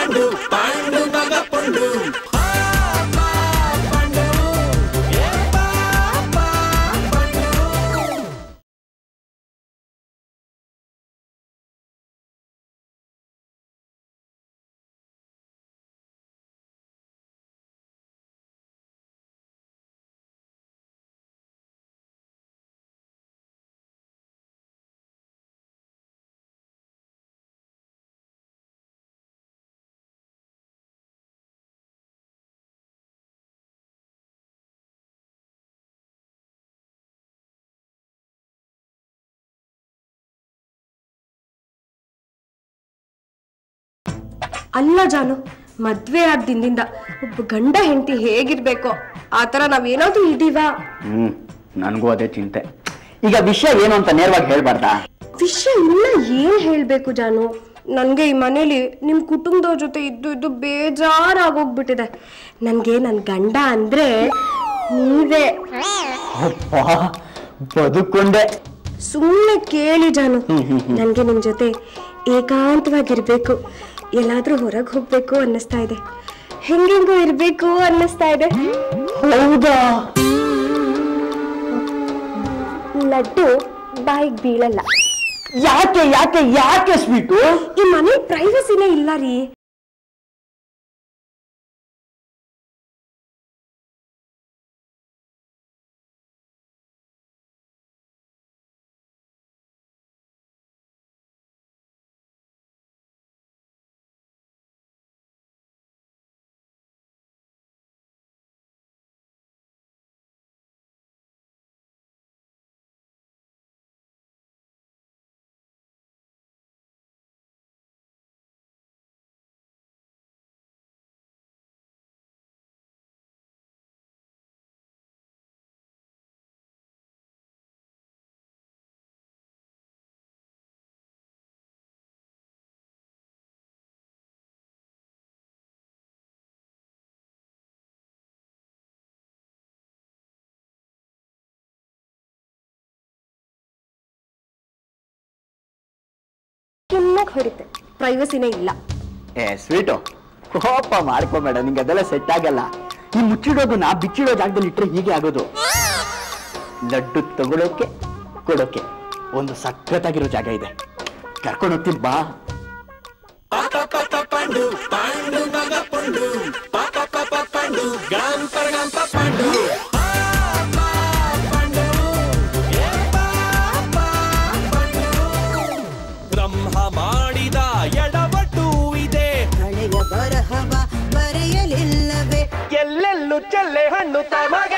ಅಲ್ಲ ಜಾನು ಮದ್ವೆ ಆದ ದಿನದಿಂದ ಒಬ್ಬ ಗಂಡ ಹೆಂಡತಿ ಹೇಗಿರ್ಬೇಕೋ ಆ ಥರ ನಾವೇನಾದ್ರೂ ಇದೀವಾ ಹ್ಮ್ ನನಗೂ ಅದೇ ಚಿಂತೆ ಈಗ ವಿಷಯ ಏನು ಅಂತ ನೇರವಾಗಿ ಹೇಳ್ಬಾರ್ದಾ ವಿಷಯ ಇನ್ನ ಏನ್ ಹೇಳ್ಬೇಕು ಜಾನು ನನ್ಗೆ ಈ ಮನೇಲಿ ನಿಮ್ ಕುಟುಂಬದವ್ರ ಜೊತೆ ಇದ್ದು ಇದ್ದು ಬೇಜಾರಾಗೋಗ್ಬಿಟ್ಟಿದೆ ನನ್ಗೆ ನನ್ ಗಂಡ ಅಂದ್ರೆ ನೀವೇ ಅಪ್ಪ ಬದುಕೊಂಡೆ ಸುಮ್ಮನೆ ಕೇಳಿ ಜಾನು ನನ್ಗೆ ನಿಮ್ ಜೊತೆ ಏಕಾಂತವಾಗಿರ್ಬೇಕು ಎಲ್ಲಾದ್ರೂ ಹೊರಗೆ ಹೋಗ್ಬೇಕು ಅನ್ನಿಸ್ತಾ ಇದೆ ಹೆಂಗೆಂಗೋ ಇರ್ಬೇಕು ಅನ್ನಿಸ್ತಾ ಇದೆ ಹೌದಾ ಲಡ್ಡು ಬಾಯಿಗೆ ಬೀಳಲ್ಲ ಯಾಕೆ ಯಾಕೆ ಯಾಕೆ ಸ್ವೀಟು ಈ ಮನೆ ಪ್ರೈವಸಿನೇ ಇಲ್ಲ ರೀ ಚೆನ್ನಾಗಿ ಹೊಡಿತೆ ಪ್ರೈವಸಿನೇ ಇಲ್ಲ ಏ ಸ್ವೀಟು ಕೋಪ ಮಾಡ್ಕೊಬೇಡ ನಿಂಗೆ ಅದೆಲ್ಲ ಸೆಟ್ ಆಗಲ್ಲ ಈ ಮುಚ್ಚಿಡೋದನ್ನ ಬಿಚ್ಚಿಡೋ ಜಾಗದಲ್ಲಿ ಇಟ್ರೆ ಹೀಗೆ ಆಗೋದು ಲಡ್ಡು ತಗೊಳೋಕೆ ಕೊಡೋಕೆ ಒಂದು ಸಖತ್ತಾಗಿರೋ ಜಾಗ ಇದೆ ಕರ್ಕೊಂಡು ಹೋಗ್ತೀನಿ ಬಾ ಬ್ರಹ್ಮ ಮಾಡಿದ ಎಡವಟ್ಟು ಇದೆ ಹಳೆಯ ಬರಹವ ಬರೆಯಲಿಲ್ಲವೇ ಎಲ್ಲೆಲ್ಲೂ ಚೆಲ್ಲೆ ಹಣ್ಣು ತಮಗೆ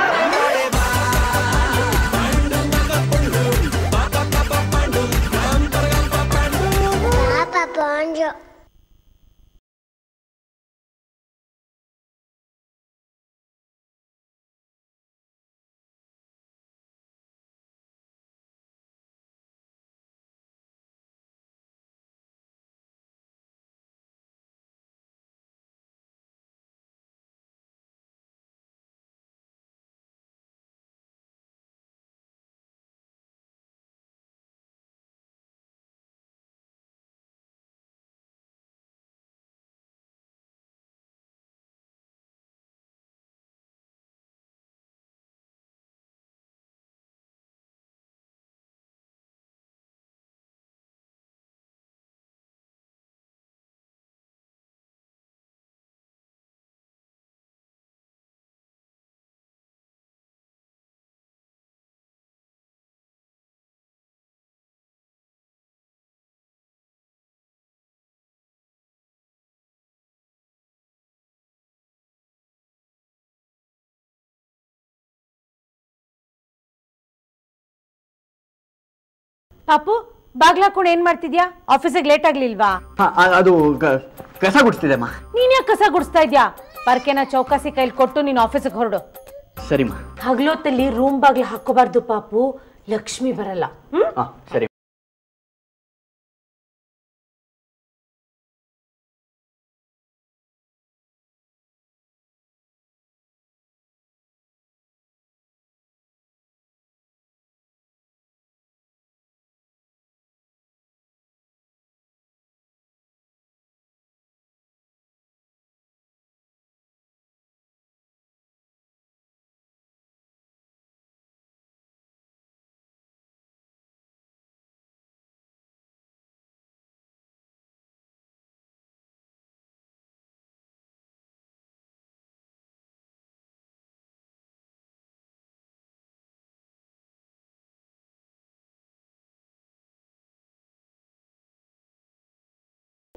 ಪಾಪು ಬಾಗ್ಲಾಕೊಂಡು ಏನ್ ಮಾಡ್ತಿದ್ಯಾ ಆಫೀಸಿಗೆ ಲೇಟ್ ಆಗ್ಲಿಲ್ವಾ ಹ, ಅ- ಅದು ಕ- ಕಸ ಗುಡಿಸ್ತಿದೆಮ್ಮ ನೀನ್ ಯಾಕೆ ಕಸ ಗುಡಿಸ್ತಾ ಇದ್ಯಾ ಪರ್ಕೆನ ಚೌಕಾಸಿ ಕೈಲಿ ಕೊಟ್ಟು ನೀನ್ ಆಫೀಸಿಗೆ ಹೊರಡು ಸರಿಮ್ಮ ಹಗಲೊತ್ತಲ್ಲಿ ರೂಮ್ ಬಾಗ್ಲ ಹಾಕೋಬಾರ್ದು ಪಾಪು ಲಕ್ಷ್ಮಿ ಬರಲ್ಲ ಹ್ಮ್ ಹಾ ಸರಿ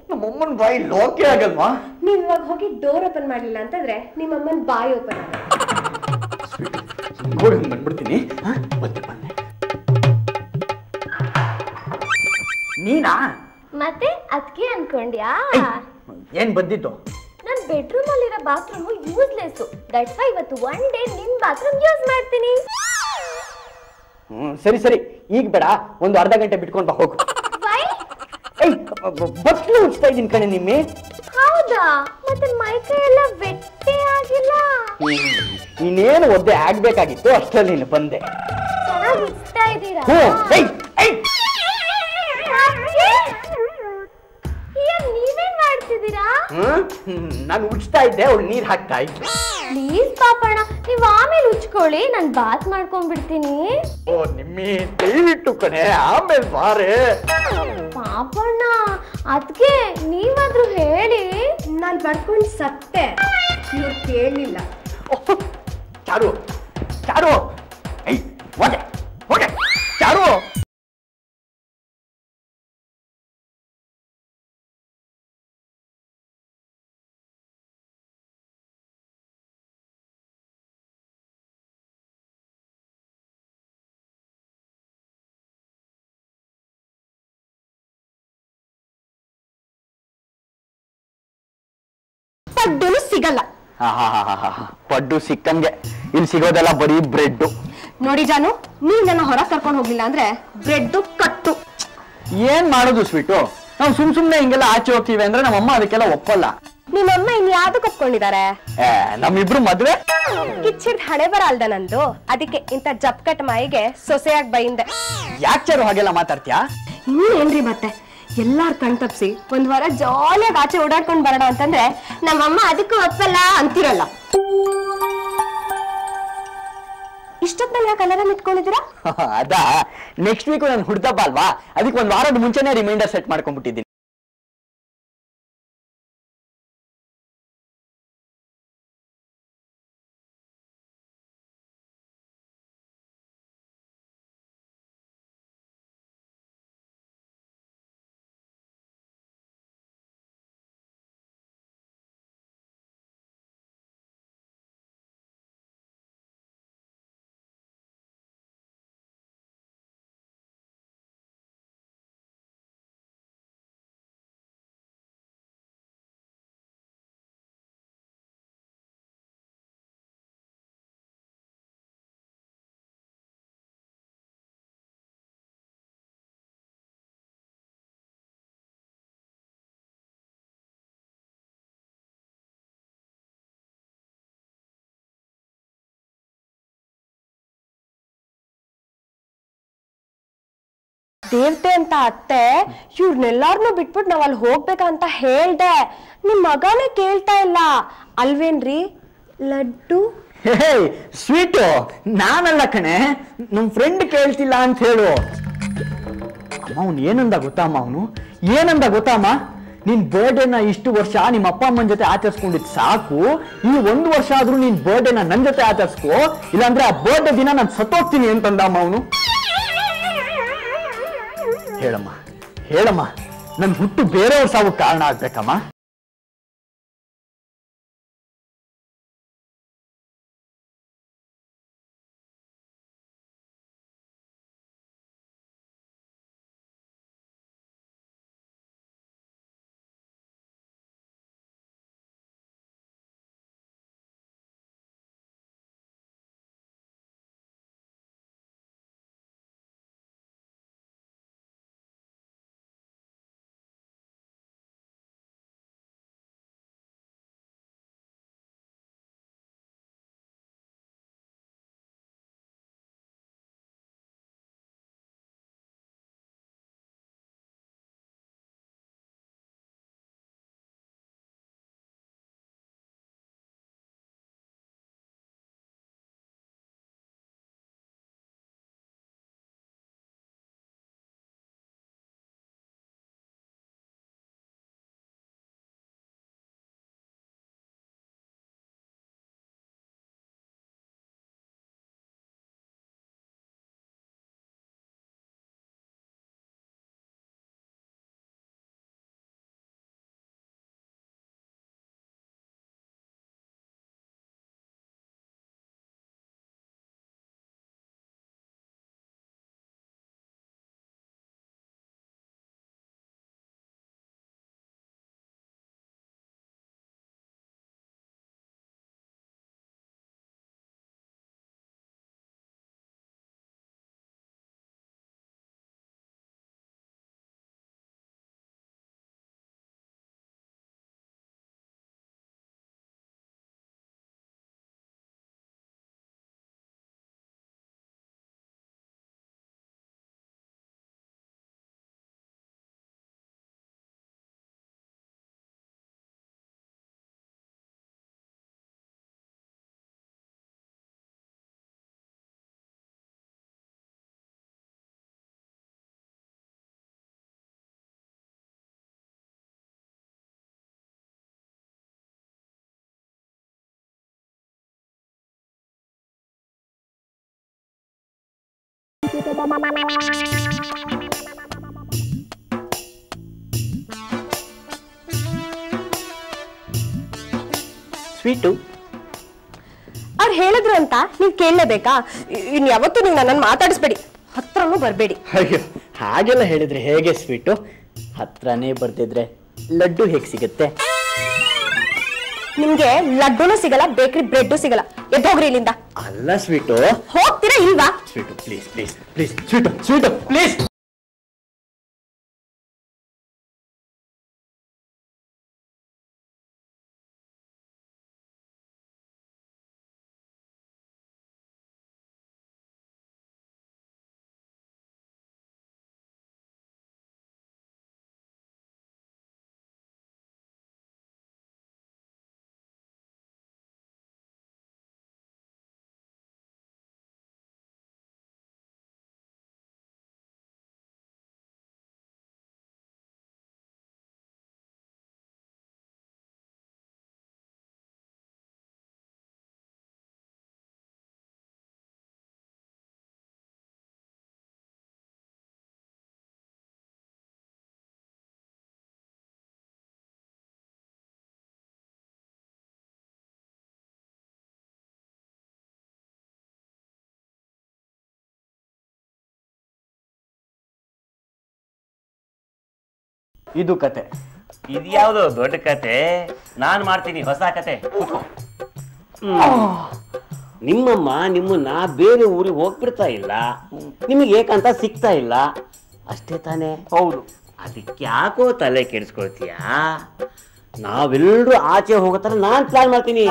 ನಮ್ಮಮ್ಮನ ಬಾಯಿ ಲೋಕೆ ಆಗಲ್ವಾ ನೀವ್ ಇವಾಗ ಹೋಗಿ ಡೋರ್ ಓಪನ್ ಮಾಡ್ಲಿಲ್ಲ ಅಂತಂದ್ರೆ ನಿಮ್ಮಮ್ಮನ್ ಬಾಯಿ ಓಪನ್ ಆಗ ನೋಡಿ ಬಂದ್ಬಿಡ್ತೀನಿ ಹಾ? ಬಂದೆ ಬಂದೆ ನೀನಾ ಮತ್ತೆ ಅದಕ್ಕೆ ಅನ್ಕೊಂಡ್ಯಾ ಏನ್ ಬಂದಿದ್ದು ನನ್ ಬೆಡ್ರೂಮ್ ಅಲ್ಲಿರೋ ಬಾತ್ರೂಮ್ ಯೂಸ್ಲೆಸ್ ದಟ್ಸ್ ವೈ ಇವತ್ತು ಒನ್ ಡೇ ನಿನ್ ಬಾತ್ರೂಮ್ ಯೂಸ್ ಮಾಡ್ತೀನಿ ಹ್ಮ್ ಸರಿ ಸರಿ ಈಗ ಬೇಡ ಒಂದು ಅರ್ಧ ಗಂಟೆ ಬಿಟ್ಕೊಂಡು ಬಾ ಹೋಗು ವೈ ಏಯ್ ಬಟ್ಲು ಉಚ್ತಾ ಇದ್ದೀನಿ ಕಣೆ ನಿಮ್ಮಿ ಹೌದಾ ಮತ್ತೆ ಮೈಕೈ ಎಲ್ಲ ವೆಟ್ಟೆ ಆಗಿಲ್ಲ ಇನ್ನೇನು ಒದ್ದೆ ಆಗ್ಬೇಕಾಗಿತ್ತು ಅಷ್ಟರಲ್ಲಿ ನೀನು ಬಂದೆ ಚೆನ್ನಾಗಿ ಇಚ್ತಾ ಇದ್ದೀರಾ ಹ್ಞೂ ಏಯ್ ಏಯ್ ಏನ್ ನೀವೇನ್ ಮಾಡ್ತಿದ್ದೀರಾ ಹ್ಮ್ ನಾನು ಉಚ್ತಾ ಇದ್ದೆ ಅವ್ಳು ನೀರ್ ಹಾಕ್ತಾ ಇದ್ದೆ ಪ್ಲೀಸ್ ಪಾಪಣ್ಣ ನೀವ್ ಆಮೇಲೆ ಉಚ್ಕೊಳ್ಳಿ ನಾನ್ ಬಾತ್ ಮಾಡ್ಕೊಂಡ್ಬಿಡ್ತೀನಿ ಓ ನಿಮ್ಮಿ ದಯವಿಟ್ಟು ಕಣೆ ಆಮೇಲೆ ಬಾರೆ ಪಾಪಣ್ಣ ಅದ್ಕೆ ನೀವಾದ್ರೂ ಹೇಳಿ ನಾನ್ ಬಡ್ಕೊಂಡ್ ಸತ್ತೆ ಇವ್ರು ಕೇಳಲಿಲ್ಲ ಓಹ್, ಚಾರು ಚಾರು ಏಯ್ ಹೋಗೆ ಹೋಗೆ ಚಾರು ಪಡ್ಡೂ ಸಿಗಲ್ಲ ಪಡ್ಡು ಸಿಕ್ಕಂಗೆ ಇಲ್ಲಿ ಸಿಗೋದೆಲ್ಲ ಬರೀ ಬ್ರೆಡ್ ನೋಡಿ ಜಾನು ನೀವ್ ನನ್ನ ಹೊರ ಕರ್ಕೊಂಡು ಹೋಗ್ಲಿಲ್ಲ ಅಂದ್ರೆ ಬ್ರೆಡ್ ಕಟ್ಟು ಏನ್ ಮಾಡೋದು ಸ್ವೀಟು ನಾವು ಸುಮ್ ಸುಮ್ನೆ ಹಿಂಗೆಲ್ಲ ಆಚೆ ಹೋಗ್ತೀವಿ ಅಂದ್ರೆ ನಮ್ಮಮ್ಮ ಅದಕ್ಕೆಲ್ಲ ಒಪ್ಪಲ್ಲ ನಿಮ್ಮಮ್ಮ ಇನ್ ಯಾವ್ದಕ್ ಒಪ್ಕೊಂಡಿದ್ದಾರೆ ಏ ನಮ್ಮಿಬ್ರು ಮದ್ವೆ ಕಿಚ್ಚಿಡ್ ಹಣೆ ಬರ ಅಲ್ದ ನಂದು ಅದಕ್ಕೆ ಇಂಥ ಜಪ್ಕಟ್ ಮಾಯಿಗೆ ಸೊಸೆಯಾಗಿ ಬೈಂದೆ ಯಾಕೆ ಚಾರು ಹಾಗೆಲ್ಲ ಮಾತಾಡ್ತೀಯಾ ಇನ್ನೇನ್ರಿ ಮತ್ತೆ ಎಲ್ಲಾರ್ ಕಣ್ ತಪ್ಸಿ ಒಂದ್ ವಾರ ಜಾಲಿಯಾಗಿ ಆಚೆ ಓಡಾಡ್ಕೊಂಡ್ ಬರೋಣ ಅಂತಂದ್ರೆ ನಮ್ಮಮ್ಮ ಅದಕ್ಕೂ ಒಪ್ಪಲ್ಲ ಅಂತಿರಲ್ಲ ಇಷ್ಟೊತ್ತಲ್ಲಿ ಯಾಕೆ ಅಲಾರಾಮ್ ಇಟ್ಕೊಂಡಿದ್ದೀರಾ ಅದಾ ನೆಕ್ಸ್ಟ್ ವೀಕ್ ನಾನು ಹುಡ್ದಪ್ಪ ಅಲ್ವಾ ಅದಕ್ಕೆ ಒಂದ್ ವಾರದ ಮುಂಚೆನೆ ರಿಮೈಂಡರ್ ಸೆಟ್ ಮಾಡ್ಕೊಂಡ್ಬಿಟ್ಟಿದ್ದೀನಿ ದೇವ್ತೆ ಅಂತ ಅತ್ತೆ ಇವ್ರನ್ನೆಲ್ಲಾರ್ನೂ ಬಿಟ್ಬಿಟ್ಟು ನಾವ್ ಅಲ್ಲಿ ಹೋಗ್ಬೇಕಂತ ಹೇಳ್ದೆ ನಿಮ್ ಮಗನೇ ಕೇಳ್ತಾ ಇಲ್ಲ ಅಲ್ವೇನ್ರಿ ಲಡ್ಡು ಹೇ ಸ್ವೀಟು ನಾನಲ್ಲ ಕಣೆ ನಮ್ ಫ್ರೆಂಡ್ ಕೇಳ್ತಿಲ್ಲ ಅಂತ ಹೇಳು ಅಮ್ಮ ಅವ್ನು ಏನಂದ ಗೊತ್ತಮ್ಮ ಅವನು ಏನಂದ ಗೊತ್ತಮ್ಮ ನಿನ್ ಬರ್ಡೇನ ಇಷ್ಟು ವರ್ಷ ನಿಮ್ಮ ಅಪ್ಪ ಅಮ್ಮನ ಜೊತೆ ಆಚರಿಸ್ಕೊಂಡಿದ್ ಸಾಕು ಈ ಒಂದು ವರ್ಷ ಆದ್ರೂ ನಿನ್ ಬರ್ಡೇನ ನನ್ ಜೊತೆ ಆಚರಿಸ್ಕೋ ಇಲ್ಲಾಂದ್ರೆ ಆ ಬರ್ಡೇ ದಿನ ನಾನು ಸತ್ತೋಗ್ತೀನಿ ಅಂತಂದ ಅಮ್ಮ ಅವನು ಹೇಳಮ್ಮ ಹೇಳಮ್ಮ ನನ್ ಹುಟ್ಟು ಬೇರೆಯವ್ರ ಸಾವು ಕಾರಣ ಆಗ್ಬೇಕಮ್ಮ ಸ್ವೀಟು ಅವ್ರು ಹೇಳಿದ್ರು ಅಂತ ನೀವು ಕೇಳಲೇಬೇಕಾ ಇನ್ ಯಾವತ್ತೂ ನೀವು ನನ್ನನ್ನು ಮಾತಾಡಿಸ್ಬೇಡಿ ಹತ್ರನೂ ಬರಬೇಡಿ ಅಯ್ಯೋ ಹಾಗೆಲ್ಲ ಹೇಳಿದ್ರೆ ಹೇಗೆ ಸ್ವೀಟು ಹತ್ರನೇ ಬರ್ತಿದ್ರೆ ಲಡ್ಡು ಹೇಗೆ ಸಿಗುತ್ತೆ ನಿಮ್ಗೆ ಲಡ್ಡುನೂ ಸಿಗಲ್ಲ ಬೇಕ್ರಿ ಬ್ರೆಡ್ಡು ಸಿಗಲ್ಲ ಎದ್ದೋಗ್ರಿ ಇಲ್ಲಿಂದ ಅಲ್ಲ ಸ್ವೀಟು ಹೋಗ್ತೀರಾ ಇಲ್ವಾ sweet please please please sweet sweet please ಇದು ಕತೆ ಇದ್ಯಾವ್ದು ದೊಡ್ಡ ಕತೆ ನಾನ್ ಮಾಡ್ತೀನಿ ಹೊಸ ಕತೆ ಕೂತ್ಕೋ. ನಿಮ್ಮಮ್ಮ ನಿಮ್ಮನ್ನ ಬೇರೆ ಊರಿಗೆ ಹೋಗ್ಬಿಡ್ತಾ ಇಲ್ಲ ನಿಮಗೆ ಏಕಂತ ಸಿಗ್ತಾ ಇಲ್ಲ ಅಷ್ಟೇ ತಾನೇ ಹೌದು ಅದಕ್ಕೆ ಯಾಕೋ ತಲೆ ಕೆಡಿಸ್ಕೊಳ್ತೀಯಾ ನಾವೆಲ್ಲರೂ ಆಚೆ ಹೋಗೋ ಥರ ನಾನ್ ಪ್ಲಾನ್ ಮಾಡ್ತೀನಿ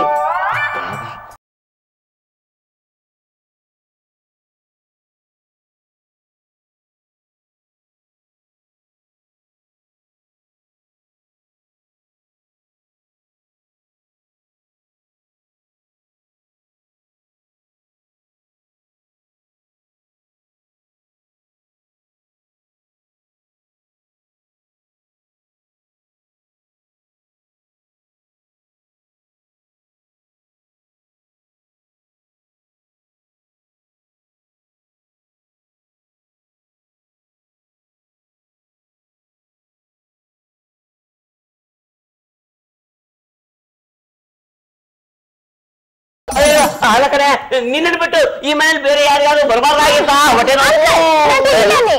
ಅಯ್ಯೋ, ಅಲ್ಲ ಕಣೆ ನಿನ್ನ ಬಿಟ್ಟು ಈ ಮನೇಲಿ ಬೇರೆ ಯಾರಿಗಾದ್ರು ಬರಬಾರ್ದಾಗಿತ್ತಾ ಹೊಟ್ಟೆ ನೋವು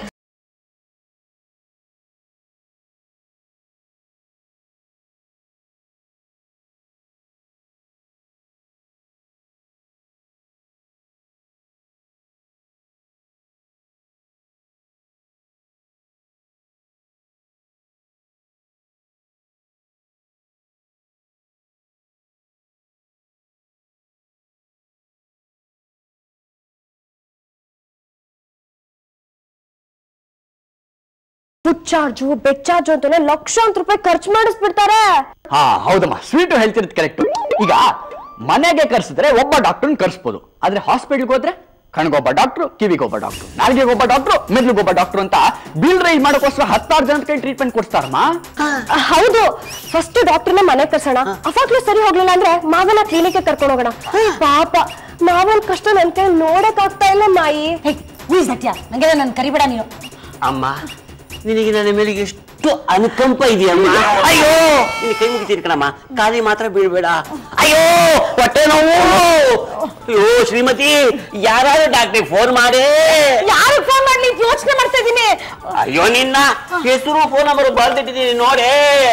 ಫುಡ್ ಚಾರ್ಜು ಬೆಡ್ ಚಾರ್ಜು ಅಂತಾನೆ ಲಕ್ಷಾಂತರ ರೂಪಾಯಿ ಖರ್ಚು ಮಾಡಿಸ್ಬಿಡ್ತಾರೆ ಹಾ ಹೌದಮ್ಮ ಸ್ವೀಟು ಹೇಳ್ತಿರೋದು ಕರೆಕ್ಟ್ ಈಗ ಮನೆಗೆ ಕರ್ಸಿದ್ರೆ ಒಬ್ಬ ಡಾಕ್ಟರ್ನ ಕರ್ಸ್ಬೋದು ಆದ್ರೆ ಹಾಸ್ಪಿಟಲ್ಗೆ ಹೋದ್ರೆ ಕಣ್ಗೊಬ್ಬ ಡಾಕ್ಟ್ರು ಕಿವಿಗೊಬ್ಬ ಡಾಕ್ಟ್ರು ನಾಲ್ಗೆಗೊಬ್ಬ ಡಾಕ್ಟ್ರು ಮೆದ್ಲಿಗೊಬ್ಬ ಡಾಕ್ಟ್ರು ಅಂತ ಬಿಲ್ ರೈಸ್ ಮಾಡೋಕ್ಕೋಸ್ಕರ ಹತ್ತಾರು ಜನದ ಕೈ ಟ್ರೀಟ್ಮೆಂಟ್ ಕೊಡ್ತಾರಮ್ಮ ಹೌದು ಫಸ್ಟ್ ಡಾಕ್ಟರ್ನ ಮನೆ ಕರ್ಸೋಣ ಅವಾಗ್ಲೂ ಸರಿ ಹೋಗ್ಲಿಲ್ಲ ಅಂದ್ರೆ ಮಾವನ ಕ್ಲಿನಿಕ್ ಕರ್ಕೊಂಡು ಹೋಗೋಣ ಪಾಪ ಮಾವನ್ ಕಷ್ಟ ನನ್ ಕೈ ನೋಡಕ್ ಆಗ್ತಾ ಇಲ್ಲ ಮಾಯಿ ಸತ್ಯ ನಂಗೆ ನನ್ ಕರಿಬೇಡ ನೀನು ಅಮ್ಮ ನಿನಗೆ ನನ್ನ ಮೇಲೆ ಎಷ್ಟು ಅನುಕಂಪ ಇದೆಯಮ್ಮ ಅಯ್ಯೋ ನಿನ್ನ ಕೈ ಮುಗಿತೀನಿ ಕಣಮ್ಮ ಖಾಲಿ ಮಾತ್ರ ಬೀಳ್ಬೇಡ ಅಯ್ಯೋ ಹೊಟ್ಟೆ ನೋವು ಅಯ್ಯೋ ಶ್ರೀಮತಿ ಯಾರಾದ್ರೂ ಡಾಕ್ಟ್ರಿಗೆ ಫೋನ್ ಮಾಡಿ ಯಾರು ಫೋನ್ ಮಾಡ್ಲಿ ಯೋಚನೆ ಮಾಡ್ತಾ ಇದೀನಿ ಅಯ್ಯೋ ನಿನ್ನ ಹೆಸರು ಫೋನ್ ನಂಬರ್ ಬರ್ದಿಟ್ಟಿದ್ದೀನಿ ನೋಡೇ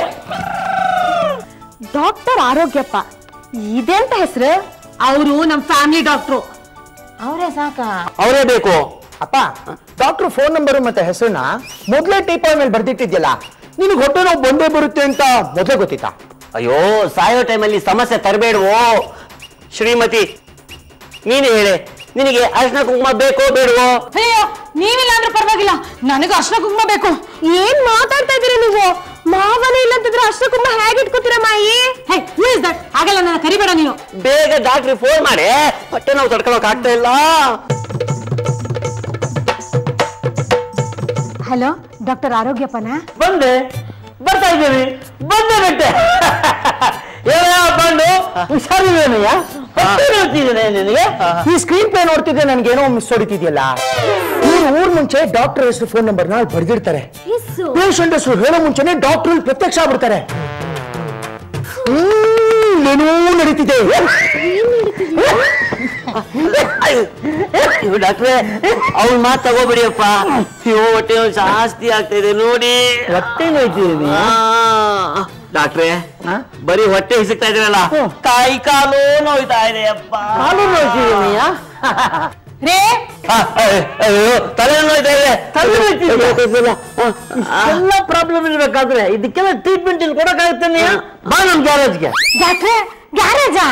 ಡಾಕ್ಟರ್ ಆರೋಗ್ಯಪ್ಪ ಇದೆಂತ ಹೆಸರು ಅವರು ನಮ್ ಫ್ಯಾಮಿಲಿ ಡಾಕ್ಟ್ರು ಅವರೇ ಸಾಕ ಅವರೇ ಬೇಕು ಅಪ್ಪ ಡಾಕ್ಟರ್ ಫೋನ್ ನಂಬರ್ ಮತ್ತೆ ಹೆಸರನ್ನ ಮೊದಲೇ ಟೀಪಾಯ್ ಮೇಲೆ ಬರ್ದಿಟ್ಟಿದ್ಯಲ್ಲ ನಿನಗೆ ಹೊಟ್ಟೆ ನೋವು ಬಂದೇ ಬರುತ್ತೆ ಅಂತ ಮೊದಲೇ ಗೊತ್ತಿತ್ತಾ ಅಯ್ಯೋ ಸಾಯೋ ಟೈಮಲ್ಲಿ ಸಮಸ್ಯೆ ತರಬೇಡವೋ ಶ್ರೀಮತಿ ನೀನು ಹೇಳೆ ನಿನಗೆ ಅರ್ಶನ ಕುಂಕುಮ ಬೇಕೋ ಬೇಡವೋ ಅಯ್ಯೋ ನೀವಿಲ್ಲ ಅಂದ್ರೆ ಪರವಾಗಿಲ್ಲ ನನಗೂ ಅರ್ಶನ ಕುಂಕುಮ ಬೇಕು ಏನ್ ಮಾತಾಡ್ತಾ ಇದೀರಿ ನೀವು ಮಾವನೇ ಇಲ್ಲ ಅಂತಂದ್ರೆ ಅಷ್ಟು ಕುಂಭ ಹೇಗೆ ಇಟ್ಕೋತೀರ ಮಾಯಿ ಹೇ who is that? ಆಗಲ್ಲ ನನ್ನ ಕರಿಬೇಡ ನೀನು ಬೇಗ ಡಾಕ್ಟ್ರಿಗೆ ಫೋನ್ ಮಾಡಿ ಹೊಟ್ಟೆ ನೋವು ತಡ್ಕೊಳಕ್ ಆಗ್ತಾ ಇಲ್ಲ ಹಲೋ ಡಾಕ್ಟರ್ ಆರೋಗ್ಯಪ್ಪನ ಬಂದೆ ಬರ್ತಾ ಇದ್ದೀವಿ ಬಂದೆ ಬಿಟ್ಟೆ ಏನಯ್ಯ ಬಂದು ಹುಷಾರಿದ್ದೇನೆಯ ನಿನಗೆ ಈ ಸ್ಕ್ರೀನ್ ಪ್ಲೇ ನೋಡ್ತಿದ್ದೆ ನನ್ಗೇನೋ ಮಿಸ್ ಹೊಡಿತಿದ್ಯಲ್ಲ ಇವ್ರು ಊರ್ ಮುಂಚೆ ಡಾಕ್ಟರ್ ಹೆಸರು ಫೋನ್ ನಂಬರ್ ನ ಬರ್ದಿರ್ತಾರೆ ಪೇಷಂಟ್ ಹೆಸರು ಹೇಳೋ ಮುಂಚೆನೆ ಡಾಕ್ಟರ್ ಪ್ರತ್ಯಕ್ಷ ಆಗ್ಬಿಡ್ತಾರೆ ಹ್ಮ್, ಏನೋ ನಡೀತಿದೆ ಅಯ್ಯೋ ಡಾಕ್ಟ್ರೆ ಅವ್ನ ಮಾತು ತಗೋಬಿಡಿಯಪ್ಪ ಅಯ್ಯೋ ಹೊಟ್ಟೆ ನೋವು ಜಾಸ್ತಿ ಆಗ್ತಾ ಇದೆ ನೋಡಿ ಹೊಟ್ಟೆ ನೋಯ್ತಿದೀನಿ ಆ, ಡಾಕ್ಟ್ರೆ ಬರೀ ಹೊಟ್ಟೆ ಹಿಸುಕ್ತಾ ಇದ್ರಲ್ಲ ಹ್ಮ್. ಕೈ ಕಾಲು ನೋಯ್ತಾ ಇದೆ ಅಪ್ಪ ಕಾಲು ನೋಯ್ತಿದೀನಿ ರೇ ಆ, ಅಯ್ಯೋ ತಲೆ ನೋಯ್ತಾ ಇದೆ ತಲೆ ನೋಯ್ತಿದ್ಯಾ? ಆ, ಎಲ್ಲ ಪ್ರಾಬ್ಲಮ್ ಇರ್ಬೇಕಾದ್ರೆ ಇದಕ್ಕೆಲ್ಲ ಟ್ರೀಟ್ಮೆಂಟ್ ಇಲ್ಲಿ ಕೊಡಕ್ಕಾಗುತ್ತೆ ನೀ ಬಾ ನಮ್ ಗ್ಯಾರೇಜ್ಗೆ ಡಾಕ್ಟ್ರೆ ಗ್ಯಾರೇಜಾ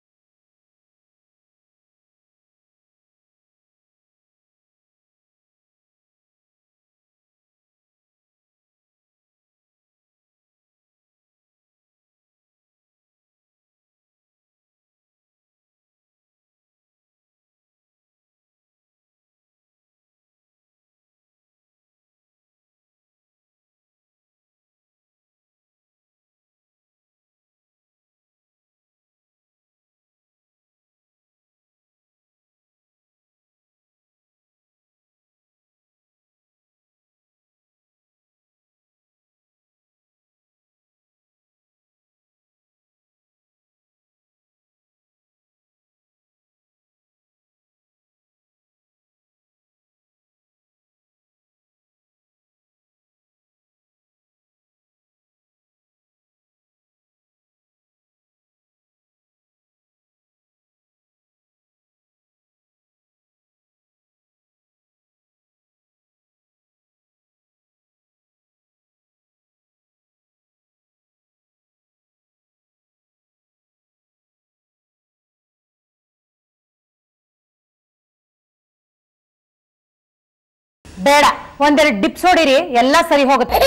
ಬೇಡ ಒಂದೆರಡು ಡಿಪ್ಸ್ ಹೊಡಿರಿ ಎಲ್ಲ ಸರಿ ಹೋಗುತ್ತೆ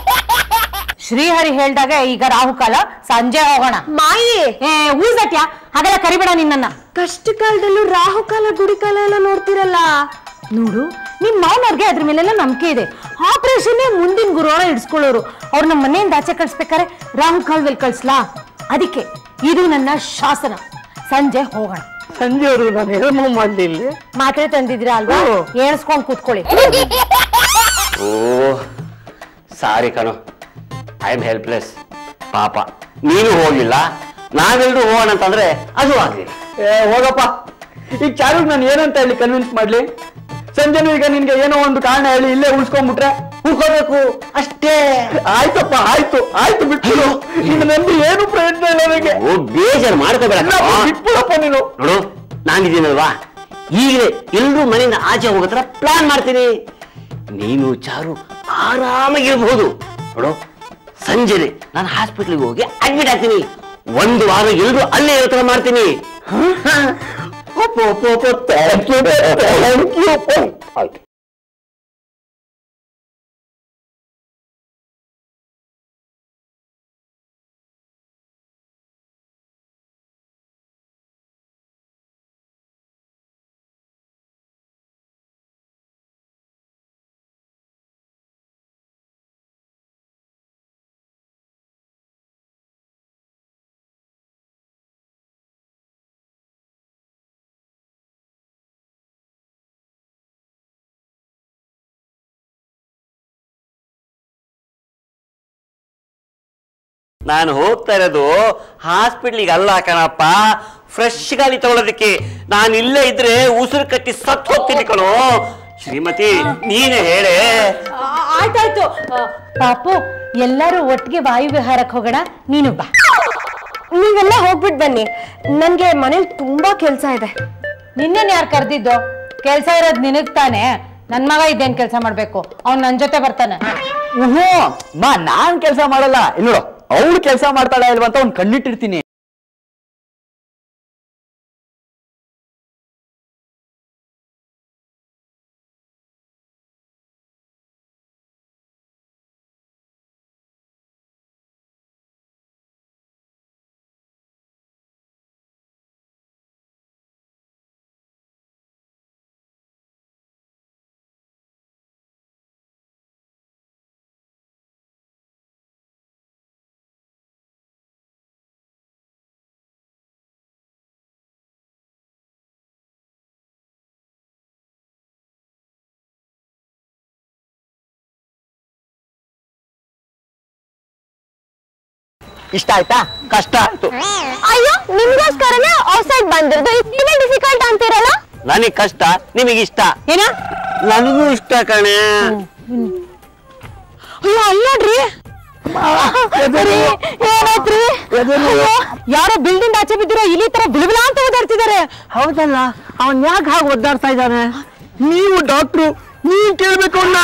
ಶ್ರೀಹರಿ ಹೇಳ್ದಾಗ ಈಗ ರಾಹುಕಾಲ ಸಂಜೆ ಹೋಗೋಣ ಮಾಯಿ ಏ ಊಸಟ್ಯಾ ಹಾಗೆಲ್ಲ ಕರಿಬೇಡ ನಿನ್ನನ್ನ ಕಷ್ಟ ಕಾಲದಲ್ಲೂ ರಾಹುಕಾಲ ಗುಡಿಕಾಲ ಎಲ್ಲ ನೋಡ್ತಿರಲ್ಲ ನೋಡು ನಿಮ್ ಮಾವನವ್ರಿಗೆ ಅದ್ರ ಮೇಲೆಲ್ಲ ನಂಬಿಕೆ ಇದೆ ಆಪರೇಷನ್ ಮುಂದಿನ ಗುರುವಾರ ಇಡ್ಸ್ಕೊಳ್ಳೋರು ಅವ್ರು ನಮ್ಮ ಮನೆಯಿಂದ ಆಚೆ ಕಳ್ಸ್ಬೇಕಾರೆ ರಾಹು ಕಾಲದಲ್ಲಿ ಕಳ್ಸ್ಲಾ ಅದಕ್ಕೆ ಇದು ನನ್ನ ಶಾಸನ ಸಂಜೆ ಹೋಗೋಣ ಸಂಜೆವರು ನಾನು ಏನೋ ಮಾಡ್ಲಿಲ್ಲ ಮಾತ್ರೆ ತಂದಿದ್ದೀರಾ ಅಲ್ವಾ ಹ್ಮ್. ಏಳ್ಸ್ಕೊಂಡ್ ಕೂತ್ಕೊಳ್ಳಿ ಓ ಸಾರಿ ಕಣೋ ಐ ಆಮ್ ಹೆಲ್ಪ್ಲೆಸ್ ಪಾಪ ನೀನು ಹೋಗಿಲ್ಲ ನಾವೆಲ್ಲರೂ ಹೋಗೋಣ ಅಂತಂದ್ರೆ ಅದು ಆಗ್ಲಿಲ್ಲ ಏ ಹೋಗಪ್ಪ ಈಗ ಚಾರುಗ್ ನಾನು ಏನಂತ ಹೇಳಿ ಕನ್ವಿನ್ಸ್ ಮಾಡ್ಲಿ ಸಂಜೆನು ಈಗ ನಿನ್ಗೆ ಏನೋ ಒಂದು ಕಾರಣ ಹೇಳಿ ಇಲ್ಲೇ ಉಳ್ಸ್ಕೊಂಡ್ಬಿಟ್ರೆ ಉಳ್ಕೋಬೇಕು ಅಷ್ಟೇ ಆಯ್ತಪ್ಪ ಆಯ್ತು ಆಯ್ತು ಬಿಟ್ಟು ನಿನ್ನ ನಂಬಿ ಏನು ಪ್ರಯತ್ನ ಇಲ್ಲ ನನಗೆ ಓ ಬೇಜಾರು ಮಾಡ್ಕೋಬೇಡ ಇಲ್ಲ, ಕಣೋ. ಬಿಟ್ಬಿಡಪ್ಪ ನೀನು ನೋಡು ನಾನಿದ್ದೀನಲ್ವಾ ಈಗಲೇ ಎಲ್ರೂ ಮನೆಯಿಂದ ಆಚೆ ಹೋಗೋ ಥರ ಪ್ಲಾನ್ ಮಾಡ್ತೀನಿ ನೀನು ಚಾರು ಆರಾಮಾಗಿರ್ಬಹುದು ನೋಡು ಸಂಜೆನೆ ನಾನು ಹಾಸ್ಪಿಟ್ಲಿಗೆ ಹೋಗಿ ಅಡ್ಮಿಟ್ ಆಗ್ತೀನಿ ಒಂದು ವಾರ ಎಲ್ರೂ ಅಲ್ಲೇ ಇರೋ ಥರ ಮಾಡ್ತೀನಿ ಅಪ್ಪ ಅಪ್ಪ ಅಪ್ಪ ಥ್ಯಾಂಕ್ ಯು ಥ್ಯಾಂಕ್ ಯು ಆಯ್ತು ನಾನು ಹೋಗ್ತಾ ಇರೋದು ಹಾಸ್ಪಿಟ್ಲಿಗೆ ಅಲ್ಲ ಕಣಪ್ಪ ಫ್ರೆಶ್ ಗಾಳಿ ತಗೊಳ್ಳೋದಕ್ಕೆ ನಾನು ಇಲ್ಲೇ ಇದ್ರೆ ಉಸಿರು ಕಟ್ಟಿ ಸತ್ ಹೋಗ್ತೀನಿ ಕಣೋ ಶ್ರೀಮತಿ ನೀನೇ ಹೇಳೆ ಆಯ್ತಾಯ್ತು ಆ, ಪಾಪು ಎಲ್ಲರೂ ಒಟ್ಟಿಗೆ ವಾಯು ವಿಹಾರಕ್ಕೆ ಹೋಗೋಣ ನೀನು ಬಾ ನೀವೆಲ್ಲ ಹೋಗ್ಬಿಟ್ ಬನ್ನಿ ನನ್ಗೆ ಮನೇಲಿ ತುಂಬಾ ಕೆಲ್ಸ ಇದೆ ನಿನ್ನೇನ್ ಯಾರು ಕರ್ದಿದ್ದು ಕೆಲ್ಸ ಇರೋದ್ ನಿನಗ್ ತಾನೆ ನನ್ ಮಗ ಇದೇನ್ ಕೆಲ್ಸ ಮಾಡ್ಬೇಕು ಅವ್ನ್ ನನ್ ಜೊತೆ ಬರ್ತಾನೆ ಹ್ಞೂ ಮಾ ನಾನ್ ಕೆಲಸ ಮಾಡಲ್ಲ ಇಲ್ಲಿ ನೋಡು ಅವಳು ಕೆಲಸ ಮಾಡ್ತಾಳ ಇಲ್ವಾ ಅಂತ ಅವ್ನು ಕಣ್ಣಿಟ್ಟಿರ್ತೀನಿ ಇಷ್ಟ ಆಯ್ತಾ ಕಷ್ಟ ಆಯ್ತು ಅಯ್ಯೋ ನಿಮ್ಗೋಸ್ಕರನೇ ಔಟ್ಸೈಡ್ ಬಂದಿರೋದು ನೀವೇ ಡಿಫಿಕಲ್ಟ್ ಅಂತೀರಲ್ಲ ನನಗೆ ಕಷ್ಟ ನಿಮಗೆ ಇಷ್ಟ ಏನ ನನಗೂ ಇಷ್ಟ ಕಣೆ ಅಯ್ಯೋ ಅಲ್ಲಿ ನೋಡ್ರಿ ಏನಾಯ್ತ್ರಿ ಅಯ್ಯೋ, ಯಾರೋ ಬಿಲ್ಡಿಂಗ್ ಆಚೆ ಬಿದ್ದಿರೋ ಇಲ್ಲಿ ತರ ಬಿಳಬಿಳ ಅಂತ ಓದಾಡ್ತಿದ್ದಾರೆ ಹೌದಲ್ಲ ಅವನ್ ಯಾಕೆ ಹಾಗೆ ಒದ್ದಾಡ್ತಾ ಇದ್ದಾನೆ ನೀವು ಡಾಕ್ಟ್ರು ನೀವ್ ಕೇಳ್ಬೇಕು ಅಣ್ಣ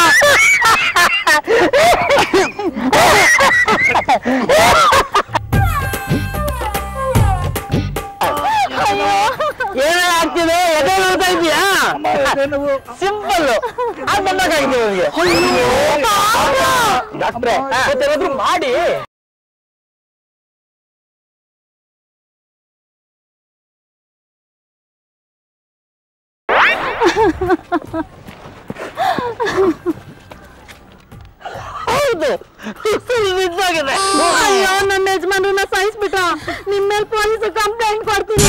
ಏನೇ ಆಗ್ತಿದೆ ಎದೆ ನೋಡ್ತಾ ಇದೀಯಾ ಸಿಂಪಲ್ ಅದು ಬಂದಾಗಿದೆ ಅವನಿಗೆ ಡಾಕ್ಟ್ರೆ ಮತ್ತೇನಾದ್ರೂ ಮಾಡಿ ಅಯ್ಯೋ ನನ್ನ ಯಜಮಾನ್ರನ್ನ ಸಾಯಿಸ್ಬಿಟ್ಟ ನಿಮ್ ಮೇಲೆ ಪೊಲೀಸ್ ಕಂಪ್ಲೇಂಟ್ ಕೊಡ್ತೀನಿ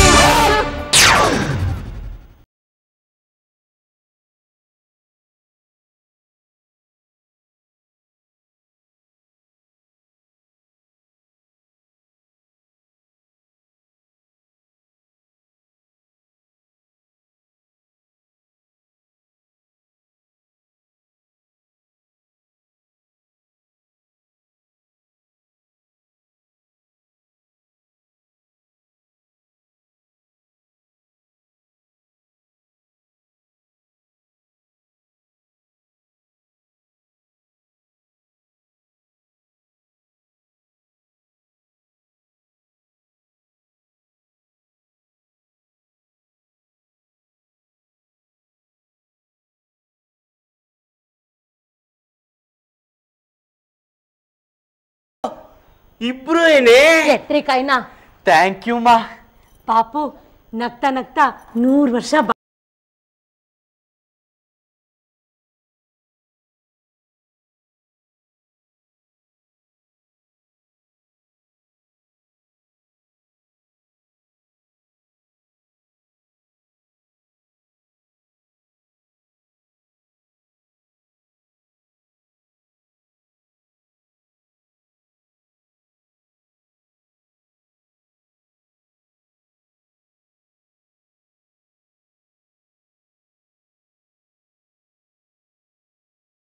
ಇಬ್ರು ಏನೇ ಎತ್ರಿ ಕೈನಾ ಥ್ಯಾಂಕ್ ಯು ಮಾ ಪಾಪು ನಗ್ತಾ ನಗ್ತಾ ನೂರ್ ವರ್ಷ